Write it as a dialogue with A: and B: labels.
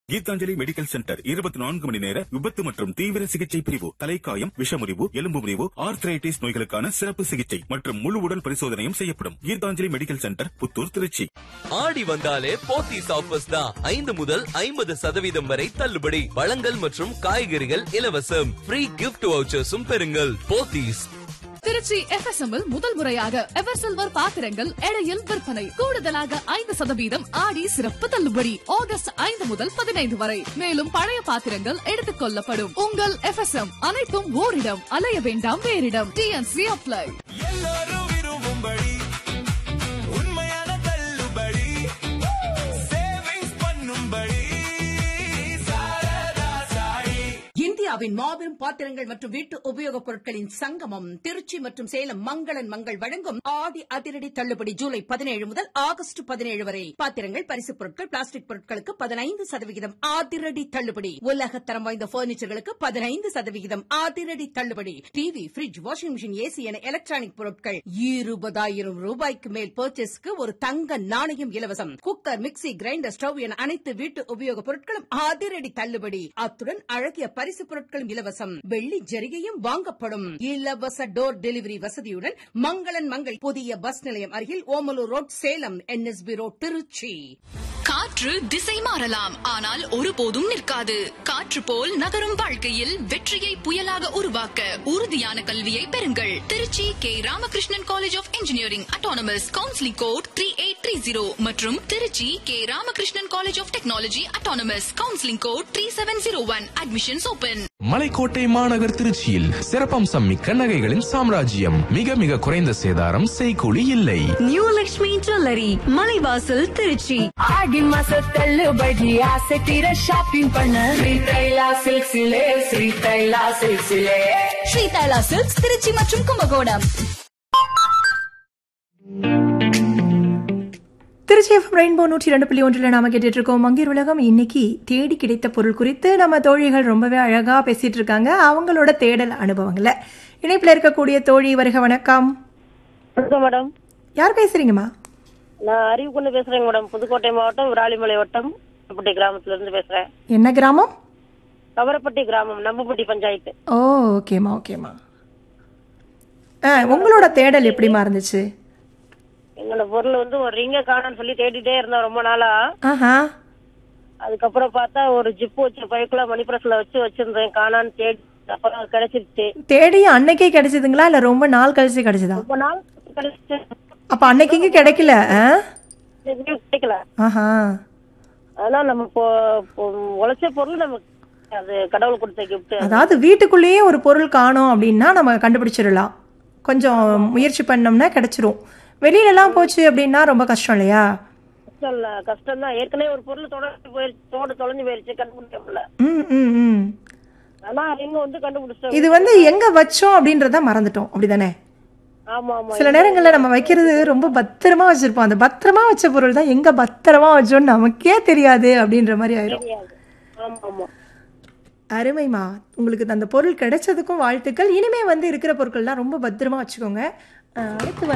A: Gitanjali medical centre இருபத்தி நான்கு மணி நேர விபத்து மற்றும் தீவிர சிகிச்சை பிரிவு தலைக்காயம் விஷமுறிவு எலும்பு முறிவு ஆர்த்ரைட்டிஸ் நோய்களுக்கான சிறப்பு சிகிச்சை மற்றும் முழு உடல் பரிசோதனையும் செய்யப்படும் கீதாஞ்சலி மெடிக்கல் சென்டர் புத்தூர் திருச்சி
B: ஆடி வந்தாலே போத்தீஸ் ஆஃபர்ஸ் தான் ஐந்து முதல் ஐம்பது சதவீதம் வரை தள்ளுபடி பழங்கள் மற்றும் காய்கறிகள் இலவசம் ஃப்ரீ கிஃப்ட் வவுச்சர்ஸும் பெறுங்கள் போத்தீஸ்
C: திருச்சி FSM இல் முதல் முறையாக எவர் சில்வர் பாத்திரங்கள் எடையில் விற்பனை கூடுதலாக ஐந்து சதவீதம் ஆடி சிறப்பு தள்ளுபடி ஆகஸ்ட் ஐந்து முதல் பதினைந்து வரை மேலும் பழைய பாத்திரங்கள் எடுத்துக் கொள்ளப்படும் உங்கள் FSM அனைத்தும் ஓரிடம் அலைய வேண்டாம் வேறிடம் டிஎன்சி அப்ளை
D: எல்லாரும் விரும்பும்படி உண்மையான தள்ளுபடி சேவிங்ஸ் பண்ணும்படி சாரதா சாயி
E: இந்தியாவின் மாபெரும் பாத்திரங்கள் மற்றும் வீட்டு உபயோகப் பொருட்களின் சங்கமம் திருச்சி மற்றும் சேலம் மங்களன் மங்கள் வழங்கும் ஆடி அதிரடி தள்ளுபடி ஜூலை பதினேழு முதல் ஆகஸ்ட் பதினேழு வரை பாத்திரங்கள் பரிசுப் பொருட்கள் பிளாஸ்டிக் பொருட்களுக்கு பதினைந்து சதவிகிதம் அதிரடி தள்ளுபடி உலகத்தரம் வாய்ந்த பர்னிச்சர்களுக்கு பதினைந்து சதவிகிதம் அதிரடி தள்ளுபடி TV fridge washing machine AC என எலக்ட்ரானிக் பொருட்கள் இருபதாயிரம் ரூபாய்க்கு மேல் பர்ச்சேஸ்க்கு ஒரு தங்க நாணயம் இலவசம் குக்கர் மிக்ஸி கிரைண்டர் ஸ்டவ் என அனைத்து வீட்டு உபயோகப் பொருட்களும் அதிரடி தள்ளுபடி அத்துடன் அழகிய பரிசு பொருட்களும் இலவசம் வெள்ளி ஜரிகையும் வாங்கப்படும் இலவச டோர் டெலிவரி வசதியுடன் மங்களன் மங்கள் புதிய பஸ் நிலையம் அருகில் Omalur road Salem NSP road Trichy
F: காற்று திசை மாறலாம் ஆனால் ஒருபோதும் நிற்காது காற்று போல் நகரும் வாழ்க்கையில் வெற்றியை புயலாக உருவாக்க உறுதியான கல்வியை பெறுங்கள் Trichy K Ramakrishnan college of engineering autonomous counselling code three eight three zero மற்றும் Trichy K Ramakrishnan college of technology autonomous counselling code three seven zero one admissions open
G: மலைக்கோட்டை மாநகர் திருச்சியில் சிறப்பம்சம் மிக்க நகைகளின் சாம்ராஜ்யம் மிக மிக குறைந்த சேதாரம் செய்கூலி இல்லை
H: நியூ லக்ஷ்மி ஜுவல்லரி மலைவாசல் திருச்சி
I: ஆடி மாச தள்ளுபடி ஆசை தீர ஷாப்பிங் பண்ண ஸ்ரீ தைலா சில்க்ஸிலே ஸ்ரீ தைலா சில்க்ஸிலே
H: ஸ்ரீ தைலா சில்க்ஸ் திருச்சி மற்றும் கும்பகோணம்
J: திருச்சி எஃப்எம் ரெயின்போ நூற்றி ரெண்டு புள்ளி ஒன்றில் நாம கேட்டுட்டு இருக்கோம் மங்கீர் உலகம் இன்னைக்கு தேடி கிடைத்த பொருள் குறித்து நம்ம தோழிகள் ரொம்பவே அழகா பேசிட்டு இருக்காங்க அவங்களோட தேடல் அனுபவங்களை இணைப்பில் இருக்கக்கூடிய தோழி வருக வணக்கம்
K: வணக்கம் மேடம்
J: யார் பேசுறீங்கம்மா
K: நான் அறிவுக்குண்டு பேசுறேங்க மேடம் புதுக்கோட்டை மாவட்டம் விராலிமலை வட்டம் கவரப்பட்டி கிராமத்துல இருந்து பேசுறேன்
J: என்ன கிராமம்
K: கவரப்பட்டி கிராமம் நம்பப்பட்டி பஞ்சாயத்து
J: ஓ ஓகேம்மா ஓகேம்மா ஆ உங்களோட தேடல் எப்படிமா இருந்துச்சு
K: எங்களோட பொருள் வந்து ஒரு ரிங்க காணும்னு சொல்லி தேடிட்டே இருந்தோம் ரொம்ப நாளா
J: ஆஹா
K: அதுக்கப்புறம் பார்த்தா ஒரு ஜிப்பு வச்ச பைக்குள்ள மணிப்பிரஸ்ல வச்சு வச்சிருந்தேன் காணான்னு தேடி அப்புறம் கிடைச்சிருச்சு
J: தேடி அன்னைக்கே கிடைச்சதுங்களா இல்ல ரொம்ப நாள் கழிச்சு கிடைச்சதா
K: ரொம்ப நாள் கிடைச்சிச்சு
J: அப்ப அன்னைக்கு இங்க கிடைக்கல ஆ?
K: எங்கேயும் கிடைக்கல
J: ஆஹா
K: அதனால நம்ம பொ- பொ- உழைச்ச பொருள் நமக்கு அது கடவுள் கொடுத்த கிஃப்ட்
J: அதாவது வீட்டுக்குள்ளேயே ஒரு பொருள் காணோம் அப்படின்னா நம்ம கண்டுபிடிச்சிடலாம் கொஞ்சம் முயற்சி பண்ணோம்னா கிடைச்சிரும் வெளியிலலாம் போச்சு அப்படின்னா ரொம்ப கஷ்டம் இல்லையா
K: கஷ்டம் இல்ல கஷ்டம் தான் ஏற்கனவே ஒரு பொருள் தொடர்ந்து போயிருச்சு தோடு தொலைஞ்சு போயிருச்சு கண்டுபிடிக்க முடியல
J: ம் ம் ம்
K: ஆனா ரிங்க வந்து கண்டுபிடிச்சிட்டோம்
J: இது வந்து எங்க வச்சோம் அப்படின்றத மறந்துட்டோம் அப்படிதானே
K: ஆமா ஆமா
J: சில நேரங்கள்ல நம்ம வைக்கிறது ரொம்ப பத்திரமா வச்சிருப்போம் அந்த பத்திரமா வச்ச பொருள் தான் எங்க பத்திரமா வச்சோம்னு நமக்கே தெரியாது அப்படின்ற மாதிரி ஆயிரும்
K: தெரியாது ஆமா ஆமா
J: அருமைமா உங்களுக்கு அந்த பொருள் கிடைச்சதுக்கும் வாழ்த்துக்கள் இனிமே வந்து இருக்கிற பொருட்கள்லாம் ரொம்ப பத்திரமா வச்சுக்கோங்க அஹ் அடுத்து